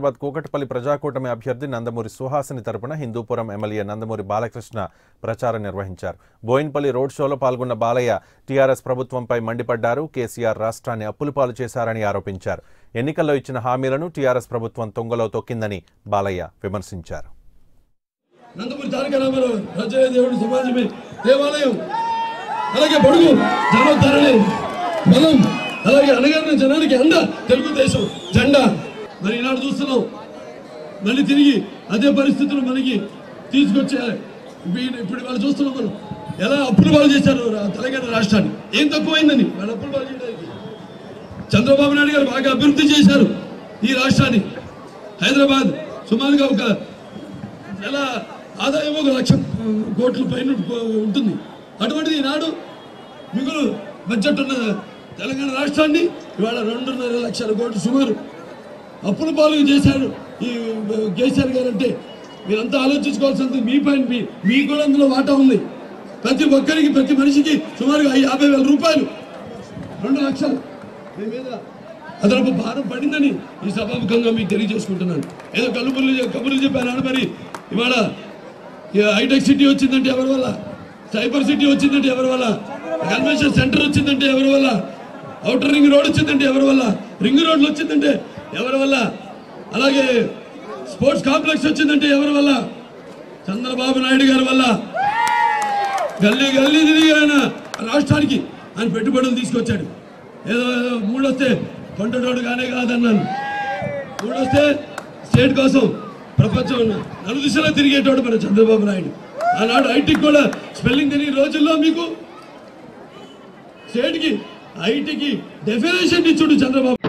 హైదరాబాద్ కూకట్పల్లి ప్రజాకూటమి అభ్యర్థి నందమూరి సుహాసిని తరపున హిందూపురం ఎమ్మెల్యే నందమూరి బాలకృష్ణ ప్రచారం నిర్వహించారు బోయిన్పల్లి రోడ్ షోలో పాల్గొన్న బాలయ్య టీఆర్ఎస్ ప్రభుత్వంపై మండిపడ్డారు కేసీఆర్ రాష్ట్రాన్ని అప్పులు పాలు చేశారని ఆరోపించారు ఎన్నికల్లో ఇచ్చిన హామీలను టీఆర్ఎస్ ప్రభుత్వం తొంగలో తొక్కిందని బాలయ్య విమర్శించారు నందమూరి తారక రామారావు రచయ దేవుడు సమాజమే దేవాలయం అలాగే బడుగు జనోద్ధరణి బలం అలాగే అనగారిన జనానికి అండ తెలుగుదేశం జెండా మరి ఈనాడు చూస్తున్నాం మళ్ళీ తిరిగి అదే పరిస్థితులు మనకి తీసుకొచ్చే ఇప్పుడు ఇప్పుడు వాళ్ళు చూస్తున్నాం మనం ఎలా అప్పులు పాలు చేశారు రా- తెలంగాణ రాష్ట్రాన్ని ఏం తక్కువైందని వాళ్ళు అప్పులు పాలు చేయడానికి చంద్రబాబు నాయుడు గారు బాగా అభివృద్ధి చేశారు ఈ రాష్ట్రాన్ని హైదరాబాద్ సుమారుగా ఒక నెల ఆదాయం ఒక లక్ష కోట్ల పైన ఉంటుంది అటువంటిది ఈనాడు మిగులు బడ్జెట్ ఉన్న తెలంగాణ రాష్ట్రాన్ని ఇవాళ రెండున్నర లక్షల కోట్లు సుమారు అప్పుల పాలు చేశారు ఈ కేసీఆర్ గారు అంటే మీరంతా ఆలోచించుకోవాల్సింది మీ పైన మీ మీకు కూడా అందులో వాటా ఉంది ప్రతి ఒక్కరికి ప్రతి మనిషికి సుమారుగా యాభై వేల రూపాయలు రెండు లక్షలు మీ మీద అదనపు భారం పడిందని ఈ సభాముఖంగా మీకు తెలియజేసుకుంటున్నాను ఏదో కలుపులు కబుర్లు చెప్పాను మరి ఇవాళ ఈ హైటెక్ సిటీ వచ్చిందంటే ఎవరి వల్ల సైబర్ సిటీ వచ్చిందంటే ఎవరి వల్ల కన్వెన్షన్ సెంటర్ వచ్చిందంటే ఎవరి వల్ల అవుటర్ రింగ్ రోడ్ వచ్చిందంటే ఎవరి వల్ల రింగ్ రోడ్లు వచ్చిందంటే ఎవరి వల్ల అలాగే స్పోర్ట్స్ కాంప్లెక్స్ వచ్చిందంటే ఎవరి వల్ల చంద్రబాబు నాయుడు గారి వల్ల గల్లీ గల్లీ తిరిగి ఆయన రాష్ట్రానికి ఆయన పెట్టుబడులు తీసుకొచ్చాడు ఏదో ఏదో మూడొస్తే కొంటటోడు కానే కాదన్నాను మూడొస్తే స్టేట్ కోసం ప్రపంచం నలుదిశలో తిరిగేటోడు మన చంద్రబాబు నాయుడు ఆనాడు ఐటీకి కూడా స్పెల్లింగ్ తెలియని రోజుల్లో మీకు స్టేట్కి ఐటీకి డెఫినేషన్ ఇచ్చుడు చంద్రబాబు